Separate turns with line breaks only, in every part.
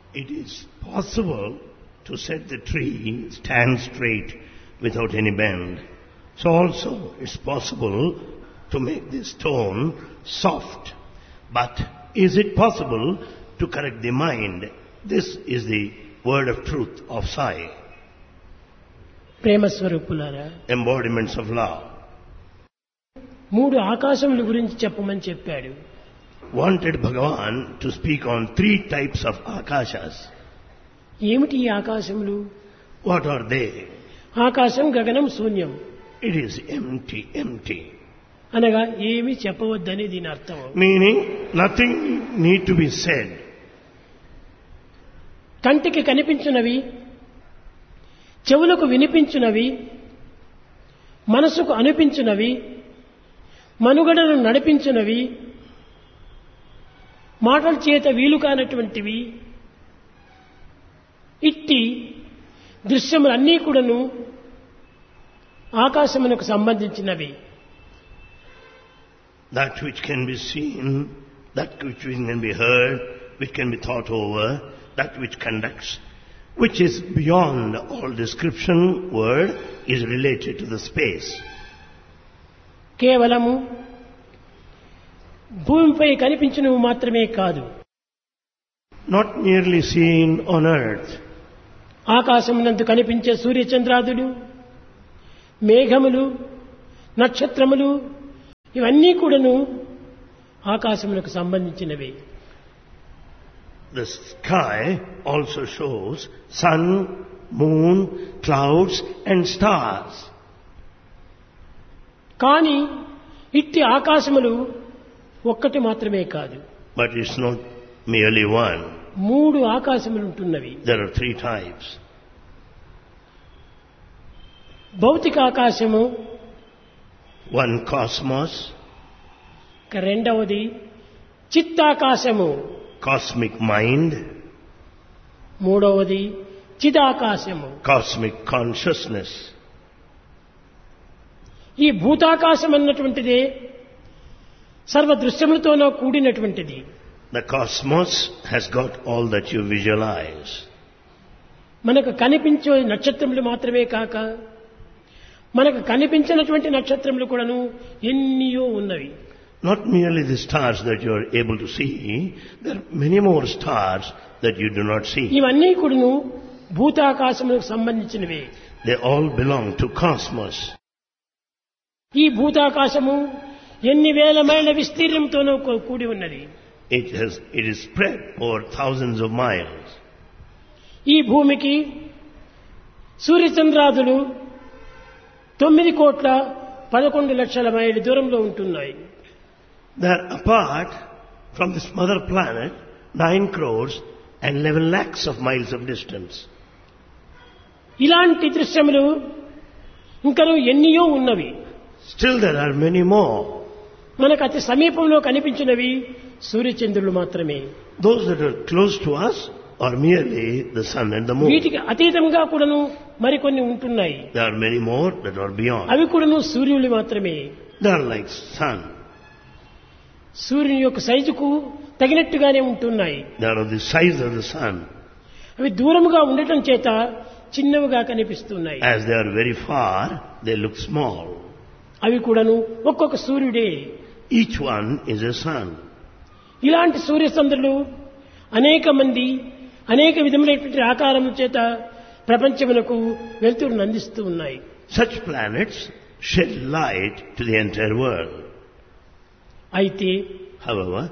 It is possible to set the tree stand straight without any bend. So also it's possible to make the stone soft. But is it possible to correct the mind? This is the word of truth of Sai,
ప్రేమ స్వరూపులారా
embodiments of love.
మూడు ఆకాశముల గురించి చెప్పమని చెప్పాడు
Wanted Bhagavan to speak on three types of akashas.
ఏమిటి ఈ ఆకాశములు
What are they?
ఆకాశం గగనం శూన్యం
It is empty, empty.
అనగా ఏమీ చెప్పవద్దని దీని అర్థం
Meaning nothing need to be said.
కంటికి కనిపించునవి చెవులకు వినిపించునవి మనసుకు అనిపించునవి మనుగడను నడిపించునవి మాటల చేత వీలు కానటువంటివి ఇట్టి దృశ్యములన్నీ కూడాను ఆకాశమునకు సంబంధించినవి
That which can be seen, that which can be heard, which can be thought over, that which conducts, which is beyond all description word is related to the space.
కేవలము భూమిపై కనిపించినవి మాత్రమే కాదు
Not merely seen on earth,
ఆకాశమునందు కనిపించే సూర్యచంద్రాదులు మేఘములు నక్షత్రములు ఇవన్నీ కూడాను ఆకాశములకు సంబంధించినవి
the sky also shows sun, moon, clouds and stars.
కానీ ఇట్టి ఆకాశములు ఒక్కటి మాత్రమే కాదు
But it's not merely one.
మూడు ఆకాశములు ఉంటున్నవి
There are three types.
భౌతిక ఆకాశము
One cosmos,
ఇక రెండవది చిత్తాకాశము
cosmic mind,
మూడవది చిదాకాశము
cosmic consciousness.
ఈ భూతాకాశం అన్నటువంటిదే సర్వ దృశ్యములతోనో కూడినటువంటిది
The cosmos has got all that you visualize.
మనకు కనిపించే నక్షత్రములు మాత్రమే కాక మనకు కనిపించినటువంటి నక్షత్రములు కూడాను ఎన్నియో ఉన్నవి
Not merely the stars that you are able to see, there are many more stars that you do not see.
ఇవన్నీ కూడాను భూతాకాశములకు సంబంధించినవే
They all belong to cosmos.
ఈ భూతాకాశము ఎన్ని వేల మైళ్ళ విస్తీర్ణంతోనూ కూ- కూడి ఉన్నది
It has, it is spread over thousands of miles.
ఈ భూమికి సూర్యచంద్రాదులు తొమ్మిది కోట్ల పదకొండు లక్షల మైళ్ళ దూరంలో ఉంటున్నాయి
They are apart from this mother planet, 9 crores and 11 lakhs of miles of distance.
ఇలాంటి దృశ్యములు ఇంకను ఎన్నియో ఉన్నవి
Still there are many more.
మనకు అతి సమీపంలో కనిపించినవి సూర్యచంద్రులు మాత్రమే
Those that are close to us are merely the sun and the moon.
వీటికి అతీతంగా కూడాను మరికొన్ని ఉంటున్నాయి
There are many more that are beyond.
అవి కూడాను సూర్యులు మాత్రమే
They are like sun.
సూర్యుని యొక్క సైజుకు తగినట్టుగానే ఉంటున్నాయి
They are of the size of the sun.
అవి దూరముగా ఉండటం చేత చిన్నవిగా కనిపిస్తున్నాయి
As they are very far, they look small.
అవి కూడాను ఒక్కొక్క సూర్యుడే
Each one is a sun.
ఇలాంటి సూర్యచంద్రులు అనేక మంది అనేక విధములైనటువంటి ఆకారముల చేత ప్రపంచమునకు వెలుతురును అందిస్తూ ఉన్నాయి
Such planets shed light to the entire world.
అయితే
However,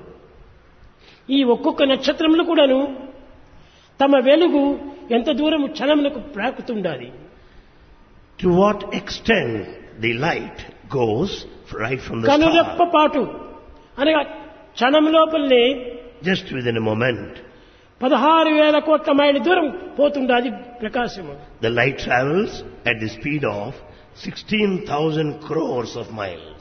ఈ ఒక్కొక్క నక్షత్రములు కూడాను తమ వెలుగు ఎంత దూరం క్షణమునకు ప్రాకుతుండాలి
to what extent the light goes right from the
కనురెప్ప
star,
పాటు అనగా క్షణం లోపలనే
just within a moment,
పదహారు వేల కోట్ల మైళ్ళ దూరం పోతుండాలి ప్రకాశము
the light travels at the speed of 16,000 crores of miles.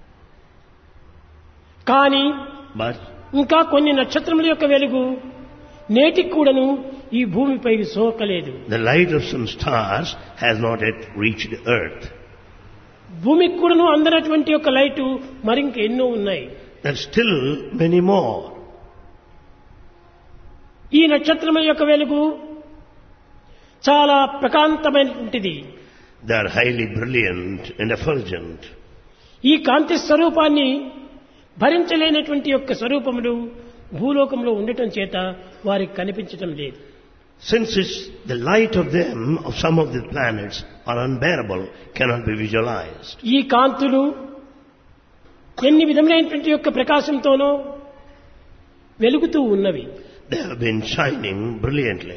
కానీ
But
ఇంకా కొన్ని నక్షత్రముల యొక్క వెలుగు నేటికి కూడాను ఈ భూమిపై సోకలేదు
the light of some stars has not yet reached earth.
భూమికి కూడాను అందనటువంటి యొక్క లైటు మరింక ఎన్నో ఉన్నాయి
There are still many more.
ఈ నక్షత్రముల యొక్క వెలుగు చాలా ప్రకాంతమైనటువంటిది
They are highly brilliant and effulgent.
ఈ కాంతి స్వరూపాన్ని భరించలేనటువంటి యొక్క స్వరూపములు భూలోకంలో ఉండటం చేత వారికి కనిపించటం లేదు
Since it's the light of them, of some of the planets, are unbearable, cannot be visualized.
ఈ కాంతులు ఎన్ని విధములైనటువంటి యొక్క ప్రకాశంతోనో వెలుగుతూ ఉన్నవి
They have been shining brilliantly.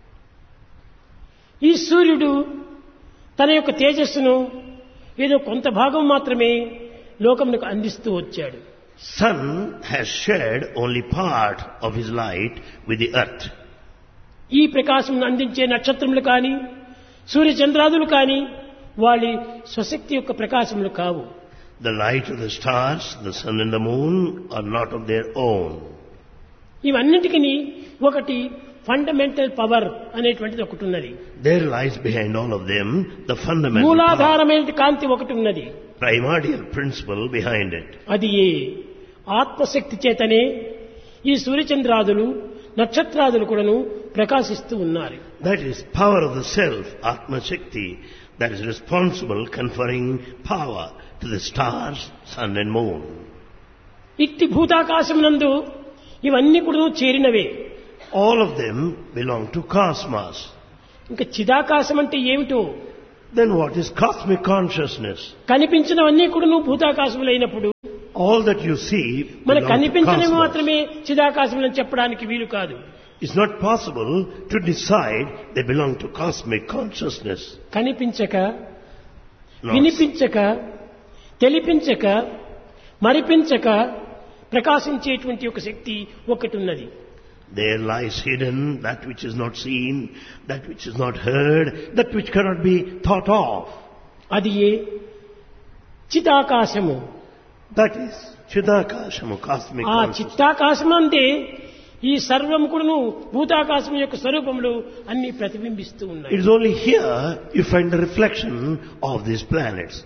ఈ సూర్యుడు తన యొక్క తేజస్సును ఏదో కొంత భాగం మాత్రమే లోకమునకు అందిస్తూ వచ్చాడు
Sun has shared only part of his light with the earth.
ఈ ప్రకాశం అందించే నక్షత్రములు కానీ సూర్యచంద్రాదులు కానీ వాళ్ళ స్వశక్తి యొక్క ప్రకాశములు కావు
The light of the stars, the sun and the moon are not of their own.
ఇవన్నిటికీ ఒకటి ఫండమెంటల్ పవర్ అనేటువంటిది ఒకటి ఉన్నది
There lies behind all of them the fundamental power,
మూలాధారమైన కాంతి ఒకటి ఉన్నది
primordial principle behind it.
అది ఏ ఆత్మశక్తి చేతనే ఈ సూర్యచంద్రాదులు నక్షత్రాదులు కూడాను ప్రకాశిస్తూ ఉన్నారు
That is power of the self, Atma Shakti, that is responsible conferring power to the stars, sun and moon.
ఇట్టి భూతాకాశమునందు ఇవన్నీ కూడా చేరినవే
All of them belong to cosmos.
ఇంకా చిదాకాశం అంటే ఏమిటో
Then what is cosmic consciousness?
కనిపించినవన్నీ కూడా భూతాకాశములైనప్పుడు
All that you see
మన
belong to
కనిపించినవి
cosmos.
మాత్రమే చిదాకాశములని చెప్పడానికి వీలు కాదు
It's not possible to decide they belong to cosmic consciousness.
కనిపించక
No.
వినిపించక తెలిపించక మరిపించక ప్రకాశించేటువంటి ఒక శక్తి ఒకటి ఉన్నది
There lies hidden that which is not seen, that which is not heard, that which cannot be thought of.
అది ఏ చితాకాశము
That is Chidakashamu, cosmic
ఆ
consciousness.
చిత్తాకాశం అంతే ఈ సర్వం కూడాను భూతాకాశం యొక్క స్వరూపములు అన్ని ప్రతిబింబిస్తూ
It
ఉన్నాయి
is only here you find the reflection of these planets.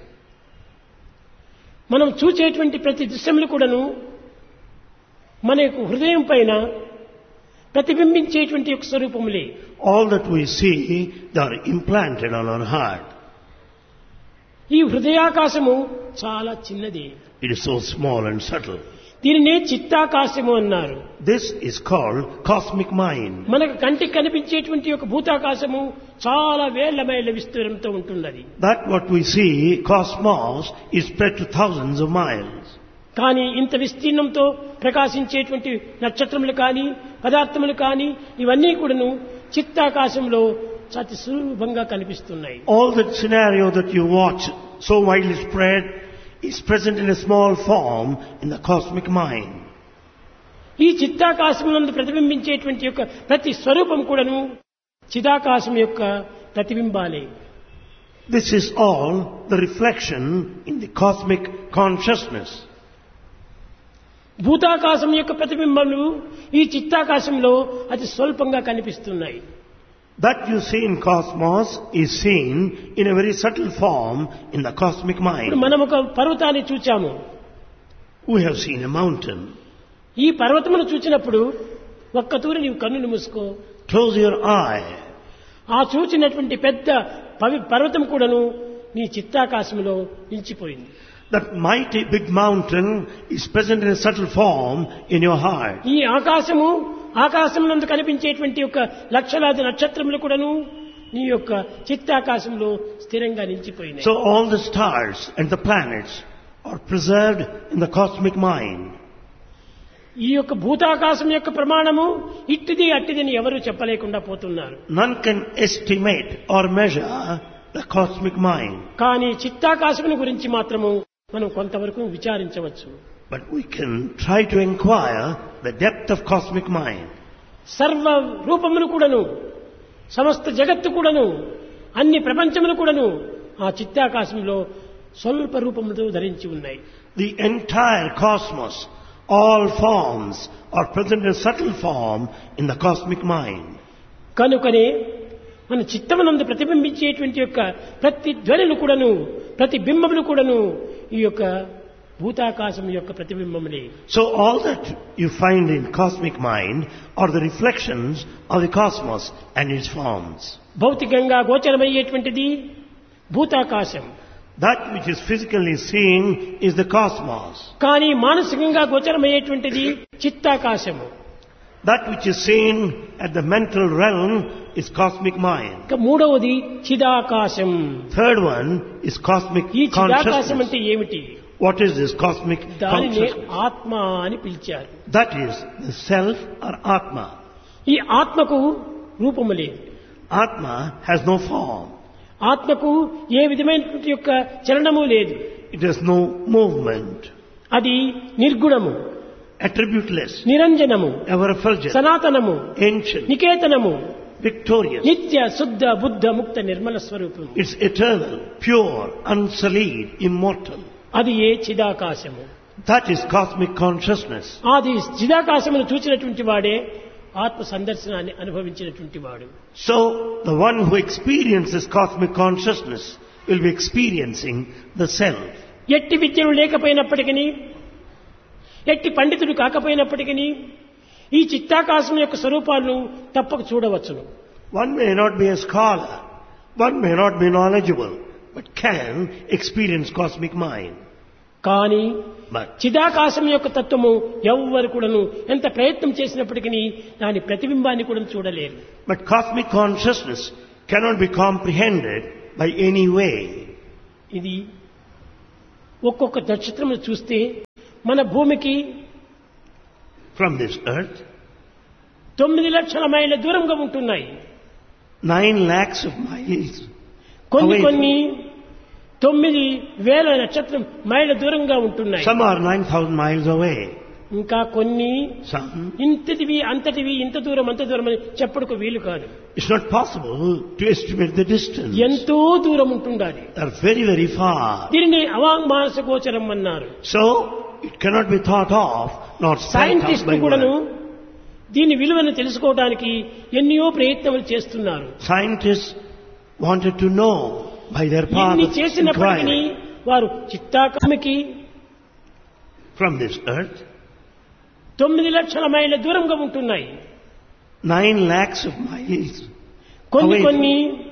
మనం చూచేటువంటి ప్రతి దృశ్యములు కూడాను మన యొక్క హృదయం పైన ప్రతిబింబించేటువంటి యొక్క స్వరూపములే
All that we see, they are implanted on our heart.
ఈ హృదయాకాశము చాలా చిన్నది
It is so small and subtle.
దీనినే చిత్తాకాశము అన్నారు
This is called cosmic mind.
మనకు కంటికి కనిపించేటువంటి ఒక భూతాకాశము చాలా వేళ్ల మైళ్ళ విస్తీర్ణంతో ఉంటున్నది
That what we see, cosmos, is spread to thousands of miles.
కానీ ఇంత విస్తీర్ణంతో ప్రకాశించేటువంటి నక్షత్రములు కానీ పదార్థములు కానీ ఇవన్నీ కూడాను చిత్తాకాశంలో అతి సులభంగా కనిపిస్తున్నాయి
All that scenario that you watch, so widely spread, is present in a small form in the cosmic mind.
ఈ చిత్తాకాశమునందు ప్రతిబింబించేటువంటి యొక్క ప్రతి స్వరూపం కూడాను చిదాకాశం యొక్క ప్రతిబింబాలే
This is all the reflection in the cosmic consciousness.
భూతాకాశం యొక్క ప్రతిబింబాలు ఈ చిత్తాకాశంలో అతి స్వల్పంగా కనిపిస్తున్నాయి
That you see in cosmos is seen in a very subtle form in the cosmic
ఇప్పుడు
mind.
మనం ఒక పర్వతాన్ని చూచాము
We have seen a mountain.
ఈ పర్వతమును చూచినప్పుడు ఒక్క తూరి నీవు కన్నులు మూసుకో
Close your eye.
ఆ చూచినటువంటి పెద్ద పవి- పర్వతం కూడాను నీ చిత్తాకాశంలో నిలిచిపోయింది
That mighty big mountain is present in a subtle form in your heart.
ఈ ఆకాశము ఆకాశమునందు కనిపించేటువంటి యొక్క లక్షలాది నక్షత్రములు కూడాను నీ యొక్క చిత్తాకాశంలో స్థిరంగా నిలిచిపోయినాయి
So all the stars and the planets are preserved in the cosmic mind.
ఈ యొక్క భూతాకాశం యొక్క ప్రమాణము ఇట్టిది అట్టిదని ఎవరు చెప్పలేకుండా పోతున్నారు
None can estimate or measure the cosmic mind.
కానీ చిత్తాకాశముని గురించి మాత్రము మనం కొంతవరకు విచారించవచ్చు
But we can try to inquire the depth of cosmic mind.
సర్వ రూపములు కూడాను సమస్త జగత్తు కూడాను అన్ని ప్రపంచములు కూడాను ఆ చిత్తాకాశంలో స్వల్ప రూపముతో ధరించి ఉన్నాయి
The entire cosmos, all forms are present in subtle form in the cosmic mind.
కనుకనే మన చిత్తమునందు ప్రతిబింబించేటువంటి యొక్క ప్రతి ధ్వనులు కూడాను ప్రతి బింబములు కూడాను ఈ యొక్క భూతాకాశం యొక్క ప్రతిబింబములే
So all that you find in cosmic mind are the reflections of the cosmos and its forms.
భౌతికంగా గోచరమయ్యేటువంటిది భూతాకాశం
That which is physically seen is the cosmos.
కానీ మానసికంగా గోచరమయ్యేటువంటిది చిత్తాకాశము
That which is seen at the mental realm is cosmic mind.
ఇక మూడవది చిదాకాశం
Third one is cosmic
ఈ చిదాకాశం
consciousness.
అంటే ఏమిటి
What is this cosmic
దానిని
consciousness?
ఆత్మ అని పిలిచారు
That is the self or Atma.
ఈ ఆత్మకు రూపము లేదు
Atma has no form.
ఆత్మకు ఏ విధమైనటువంటి యొక్క చలనము లేదు
It has no movement.
అది నిర్గుణము
Attributeless.
నిరంజనము
Ever effulgent.
సనాతనము
Ancient.
నికేతనము
Victorious.
నిత్య శుద్ధ బుద్ధ ముక్త నిర్మల స్వరూపం
It's eternal, pure, unsullied, immortal.
అది ఏ చిదాకాశము
That is cosmic consciousness.
అది చిదాకాశమును చూసినటువంటి వాడే ఆత్మ సందర్శనాన్ని అనుభవించినటువంటి వాడు
So, the one who experiences cosmic consciousness will be experiencing the self.
ఎట్టి విద్యలు లేకపోయినప్పటికీ ఎట్టి పండితుడు కాకపోయినప్పటికీ ఈ చిత్తాకాశం యొక్క స్వరూపాలను తప్పక చూడవచ్చును
One may not be a scholar, one may not be knowledgeable, but can experience cosmic mind.
కానీ
But
చిదాకాశం యొక్క తత్వము ఎవ్వరు కూడాను ఎంత ప్రయత్నం చేసినప్పటికీ దాని ప్రతిబింబాన్ని కూడా చూడలేరు
But cosmic consciousness cannot be comprehended by any way.
ఇది ఒక్కొక్క నక్షత్రమును చూస్తే మన భూమికి
From this earth,
తొమ్మిది లక్షల మైళ్ళ దూరంగా ఉంటున్నాయి
nine lakhs of miles.
కొన్ని
Away.
కొన్ని తొమ్మిది వేల నక్షత్రం మైళ్ళ దూరంగా ఉంటున్నాయి
Some are 9,000 miles away.
ఇంకా కొన్ని
Some,
ఇంతటివి అంతటివి ఇంత దూరం అంత దూరం అని చెప్పడానికి వీలు కాదు
it's not possible to estimate the distance.
ఎంతో దూరం ఉంటుండాలి
They are very, very far.
దీనిని అవాంగ్మానస గోచరం అన్నారు
So, it cannot be thought of, not spelt out
scientist
by
కూడాను
word.
దీని విలువను తెలుసుకోవడానికి ఎన్నో ప్రయత్నములు చేస్తున్నారు
Scientists wanted to know by their path
ఇన్ని
of
చేసినప్పటికీ
inquiry
వారు చిత్తాకామికి
from this earth,
తొమ్మిది లక్షల మైళ్ళ దూరంగా ఉంటున్నాయి
nine lakhs of miles
కొన్ని
Away.
కొన్ని